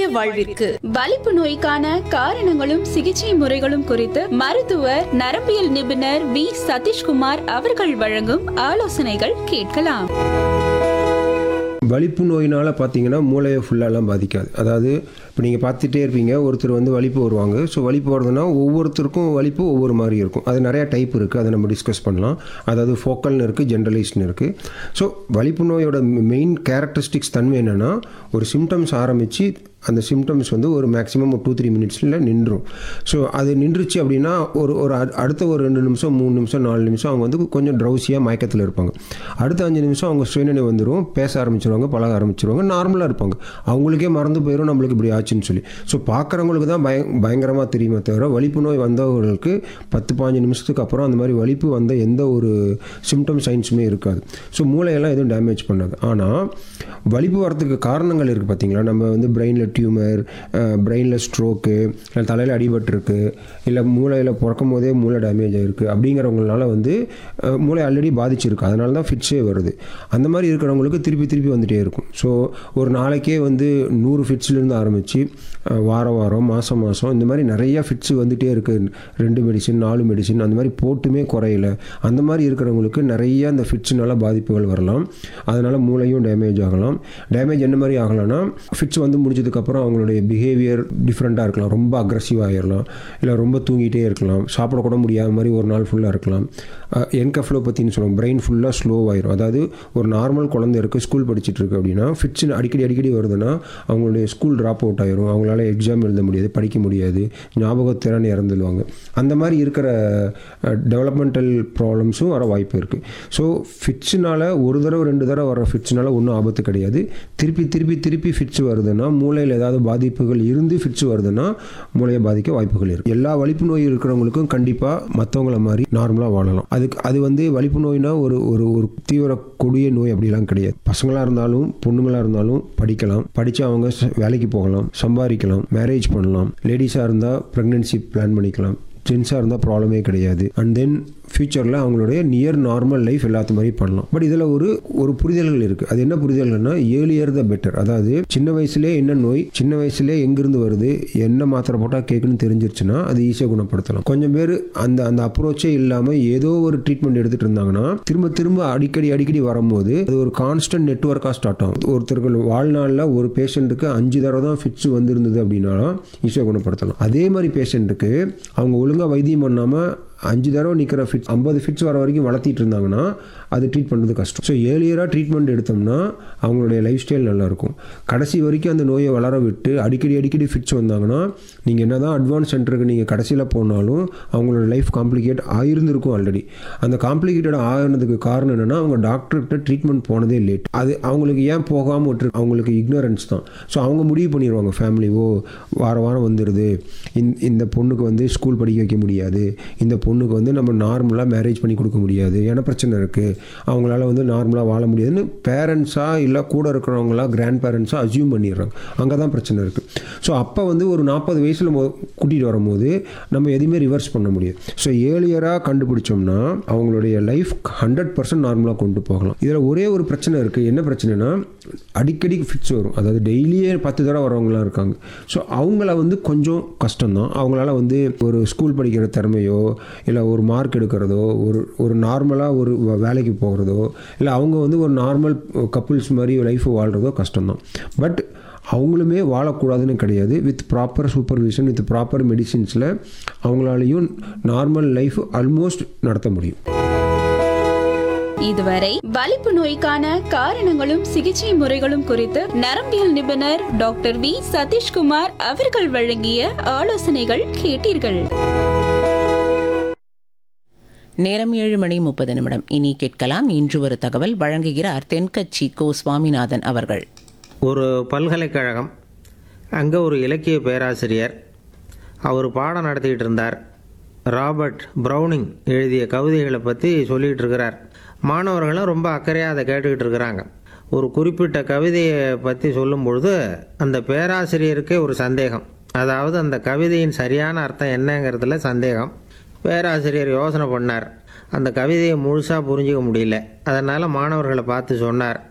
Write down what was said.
ஆரோக்கிய வாழ்விற்கு வலிப்பு நோய்க்கான காரணங்களும் சிகிச்சை முறைகளும் குறித்து மருத்துவர் நரம்பியல் நிபுணர் வி சதீஷ்குமார் அவர்கள் வழங்கும் ஆலோசனைகள் கேட்கலாம் வலிப்பு நோயினால் பார்த்தீங்கன்னா மூளையை ஃபுல்லாலாம் பாதிக்காது அதாவது இப்போ நீங்கள் பார்த்துட்டே இருப்பீங்க ஒருத்தர் வந்து வலிப்பு வருவாங்க ஸோ வலிப்பு வருதுன்னா ஒவ்வொருத்தருக்கும் வலிப்பு ஒவ்வொரு மாதிரி இருக்கும் அது நிறையா டைப் இருக்குது அதை நம்ம டிஸ்கஸ் பண்ணலாம் அதாவது ஃபோக்கல்னு இருக்குது ஜென்ரலைஸ்ட்னு இருக்குது ஸோ வலிப்பு நோயோட மெயின் கேரக்டரிஸ்டிக்ஸ் தன்மை என்னென்னா ஒரு சிம்டம்ஸ் ஆரம்பித்து அந்த சிம்டம்ஸ் வந்து ஒரு மேக்ஸிமம் ஒரு டூ த்ரீ மினிட்ஸில் நின்றும் ஸோ அது நின்றுச்சு அப்படின்னா ஒரு ஒரு அடு- அடுத்த ஒரு ரெண்டு நிமிஷம் மூணு நிமிஷம் நாலு நிமிஷம் அவங்க வந்து கொஞ்சம் ட்ரௌசியாக மயக்கத்தில் இருப்பாங்க அடுத்த அஞ்சு நிமிஷம் அவங்க சுயநினை வந்துடும் பேச ஆரம்பிச்சிருவாங்க பழக ஆரம்பிச்சிருவாங்க நார்மலாக இருப்பாங்க அவங்களுக்கே மறந்து போயிடும் நம்மளுக்கு இப்படி ஆச்சுன்னு சொல்லி ஸோ பார்க்குறவங்களுக்கு தான் பய பயங்கரமாக தெரியுமே தவிர வலிப்பு நோய் வந்தவர்களுக்கு பத்து பாஞ்சு நிமிஷத்துக்கு அப்புறம் அந்த மாதிரி வலிப்பு வந்த எந்த ஒரு சிம்டம் சைன்ஸுமே இருக்காது ஸோ மூளையெல்லாம் எதுவும் டேமேஜ் பண்ணாது ஆனால் வலிப்பு வரதுக்கு காரணங்கள் இருக்குது பார்த்தீங்களா நம்ம வந்து பிரெயினில் டியூமர் பிரெயினில் ஸ்ட்ரோக்கு இல்லை தலையில் அடிபட்டிருக்கு இல்லை மூளையில் பிறக்கும் போதே மூளை டேமேஜ் ஆகிருக்கு அப்படிங்கிறவங்களால வந்து அஹ், மூளை ஆல்ரெடி பாதிச்சிருக்கு அதனால தான் ஃபிட்ஸே வருது அந்த மாதிரி இருக்கிறவங்களுக்கு திருப்பி திருப்பி வந்துட்டே இருக்கும் ஸோ ஒரு நாளைக்கே வந்து நூறு ஃபிட்ஸ்லேருந்து ஆரம்பித்து வாரம் வாரம் மாதம் மாதம் இந்த மாதிரி நிறைய ஃபிட்ஸ் வந்துகிட்டே இருக்குது ரெண்டு மெடிசின் நாலு மெடிசின் அந்த மாதிரி போட்டுமே குறையல அந்த மாதிரி இருக்கிறவங்களுக்கு நிறைய அந்த ஃபிட்ஸ்னால பாதிப்புகள் வரலாம் அதனால் மூளையும் டேமேஜ் ஆகலாம் டேமேஜ் என்ன மாதிரி ஆகலாம்னா ஃபிட்ஸ் வந்து முடிஞ்சதுக்கப்புறம் அவங்களுடைய பிஹேவியர் டிஃப்ரெண்ட்டாக இருக்கலாம் ரொம்ப அக்ரஸிவ் ஆகிடலாம் இல்லை ரொம்ப தூங்கிட்டே இருக்கலாம் சாப்பிடக்கூட முடியாத மாதிரி ஒரு நாள் ஃபுல்லாக இருக்கலாம் என்கஃப்ளோபத்தின்னு சொல்லுவோம் பிரெயின் ஃபுல்லாக ஸ்லோ ஆயிரும் அதாவது ஒரு நார்மல் குழந்தை இருக்குது ஸ்கூல் படிச்சுட்டு இருக்கு அப்படின்னா ஃபிட்ஸ் அடிக்கடி அடிக்கடி வருதுன்னா அவங்களுடைய ஸ்கூல் ட்ராப் அவுட் ஆயிரும் அவங்களால எக்ஸாம் எழுத முடியாது படிக்க முடியாது ஞாபகத்திறன் இறந்துடுவாங்க அந்த மாதிரி இருக்கிற டெவலப்மெண்டல் ப்ராப்ளம்ஸும் வர வாய்ப்பு இருக்குது ஸோ ஃபிட்ஸ்னால ஒரு தடவை ரெண்டு தடவை வர ஃபிட்ஸ்னால ஒன்றும் ஆபத்து கிடையாது திருப்பி திருப்பி திருப்பி ஃபிட்ஸ் வருதுன்னா மூளையில் ஏதாவது பாதிப்புகள் இருந்து ஃபிட்ஸ் வருதுன்னா மூளையை பாதிக்க வாய்ப்புகள் இருக்குது எல்லா வலிப்பு நோய் இருக்கிறவங்களுக்கும் கண்டிப்பாக மற்றவங்கள மாதிரி நார்மலாக வாழலாம் அதுக்கு அது வந்து வலிப்பு நோய்னா ஒரு ஒரு ஒரு தீவிர கொடிய நோய் அப்படிலாம் கிடையாது பசங்களாக இருந்தாலும் பொண்ணுங்களாக இருந்தாலும் படிக்கலாம் படித்து அவங்க ச- வேலைக்கு போகலாம் சம்பாதிக்கலாம் மேரேஜ் பண்ணலாம் லேடிஸாக இருந்தால் ப்ரெக்னென்சி பிளான் பண்ணிக்கலாம் ஜென்ஸாக இருந்தால் ப்ராப்ளமே கிடையாது அண்ட் தென் ஃப்யூச்சரில் அவங்களுடைய நியர் நார்மல் லைஃப் எல்லாத்து மாதிரி பண்ணலாம் பட் இதில் ஒரு ஒரு புரிதல்கள் இருக்குது அது என்ன புரிதல்கள்னா ஏர்லியர் த பெட்டர் அதாவது சின்ன வயசுலேயே என்ன நோய் சின்ன வயசுலேயே எங்கேருந்து வருது என்ன மாத்திரை போட்டால் கேட்குன்னு தெரிஞ்சிருச்சுன்னா அது ஈஸியாக குணப்படுத்தலாம் கொஞ்சம் பேர் அந்த அந்த அப்ரோச்சே இல்லாமல் ஏதோ ஒரு ட்ரீட்மெண்ட் எடுத்துகிட்டு இருந்தாங்கன்னா திரும்ப திரும்ப அடிக்கடி அடிக்கடி வரும்போது அது ஒரு கான்ஸ்டன்ட் நெட்ஒர்க்காக ஸ்டார்ட் ஆகும் ஒருத்தர்கள் வாழ்நாளில் ஒரு பேஷண்ட்டுக்கு அஞ்சு தடவை தான் ஃபிட்ஸ் வந்திருந்தது அப்படின்னாலும் ஈஸியாக குணப்படுத்தலாம் அதே மாதிரி பேஷண்ட்டுக்கு அவங்க ஒழுங்காக வைத்தியம் பண்ணாமல் அஞ்சு தடவை நிற்கிற ஃபிட்ஸ் ஐம்பது ஃபிட்ஸ் வர வரைக்கும் வளர்த்திட்டு இருந்தாங்கன்னா அது ட்ரீட் பண்ணுறது கஷ்டம் ஸோ ஏர்லியராக ட்ரீட்மெண்ட் எடுத்தோம்னா அவங்களுடைய லைஃப் ஸ்டைல் நல்லாயிருக்கும் கடைசி வரைக்கும் அந்த நோயை வளர விட்டு அடிக்கடி அடிக்கடி ஃபிட்ஸ் வந்தாங்கன்னா நீங்கள் என்ன தான் அட்வான்ஸ் சென்டருக்கு நீங்கள் கடைசியில் போனாலும் அவங்களோட லைஃப் காம்ப்ளிகேட் ஆயிருந்திருக்கும் ஆல்ரெடி அந்த காம்ப்ளிகேட்டட் ஆகினதுக்கு காரணம் என்னென்னா அவங்க டாக்டர்கிட்ட ட்ரீட்மெண்ட் போனதே லேட் அது அவங்களுக்கு ஏன் போகாமல் விட்டு அவங்களுக்கு இக்னோரன்ஸ் தான் ஸோ அவங்க முடிவு பண்ணிடுவாங்க ஃபேமிலி ஓ வார வாரம் வந்துடுது இந்த இந்த பொண்ணுக்கு வந்து ஸ்கூல் படிக்க வைக்க முடியாது இந்த பொண்ணுக்கு வந்து நம்ம நார்மலாக மேரேஜ் பண்ணி கொடுக்க முடியாது ஏன்னா பிரச்சனை இருக்குது அவங்களால வந்து நார்மலாக வாழ முடியாதுன்னு பேரண்ட்ஸாக இல்லை கூட இருக்கிறவங்களா கிராண்ட் பேரண்ட்ஸாக அசியூம் பண்ணிடுறாங்க அங்கே தான் பிரச்சனை இருக்குது ஸோ அப்போ வந்து ஒரு நாற்பது வயசில் கூட்டிகிட்டு வரும்போது நம்ம எதுவுமே ரிவர்ஸ் பண்ண முடியாது ஸோ ஏர்லியராக கண்டுபிடிச்சோம்னா அவங்களுடைய லைஃப் ஹண்ட்ரட் பர்சன்ட் நார்மலாக கொண்டு போகலாம் இதில் ஒரே ஒரு பிரச்சனை இருக்குது என்ன பிரச்சனைனா அடிக்கடி ஃபிட்ஸ் வரும் அதாவது டெய்லியே பத்து தடவை வரவங்களாம் இருக்காங்க ஸோ அவங்கள வந்து கொஞ்சம் கஷ்டம்தான் அவங்களால வந்து ஒரு ஸ்கூல் படிக்கிற திறமையோ இல்லை ஒரு மார்க் எடுக்கிறதோ ஒரு ஒரு நார்மலாக ஒரு வ- வேலைக்கு போகிறதோ இல்லை அவங்க வந்து ஒரு நார்மல் கப்புள்ஸ் மாதிரி லைஃப் வாழ்கிறதோ கஷ்டம்தான் பட் அவங்களுமே வாழக்கூடாதுன்னு கிடையாது with proper supervision with proper மெடிசின்ஸில் அவங்களாலையும் நார்மல் லைஃப் ஆல்மோஸ்ட் நடத்த முடியும் இதுவரை வலிப்பு நோய்க்கான காரணங்களும் சிகிச்சை முறைகளும் குறித்து நரம்பியல் நிபுணர் டாக்டர் வி சதீஷ்குமார் அவர்கள் வழங்கிய ஆலோசனைகள் கேட்டீர்கள் நேரம் ஏழு மணி முப்பது நிமிடம் இனி கேட்கலாம் இன்று ஒரு தகவல் வழங்குகிறார் தென்கட்சி கோ சுவாமிநாதன் அவர்கள் ஒரு பல்கலைக்கழகம் அங்கே ஒரு இலக்கிய பேராசிரியர் அவர் பாடம் நடத்திக்கிட்டு இருந்தார் ராபர்ட் ப்ரௌனிங் எழுதிய கவிதைகளை பற்றி சொல்லிகிட்டு இருக்கிறார் மாணவர்களும் ரொம்ப அக்கறையாக அதை கேட்டுக்கிட்டு இருக்கிறாங்க ஒரு குறிப்பிட்ட கவிதையை பற்றி சொல்லும் பொழுது அந்த பேராசிரியருக்கே ஒரு சந்தேகம் அதாவது அந்த கவிதையின் சரியான அர்த்தம் என்னங்கிறதுல சந்தேகம் பேராசிரியர் யோசனை பண்ணார் அந்த கவிதையை முழுசாக புரிஞ்சிக்க முடியல அதனால் மாணவர்களை பார்த்து சொன்னார்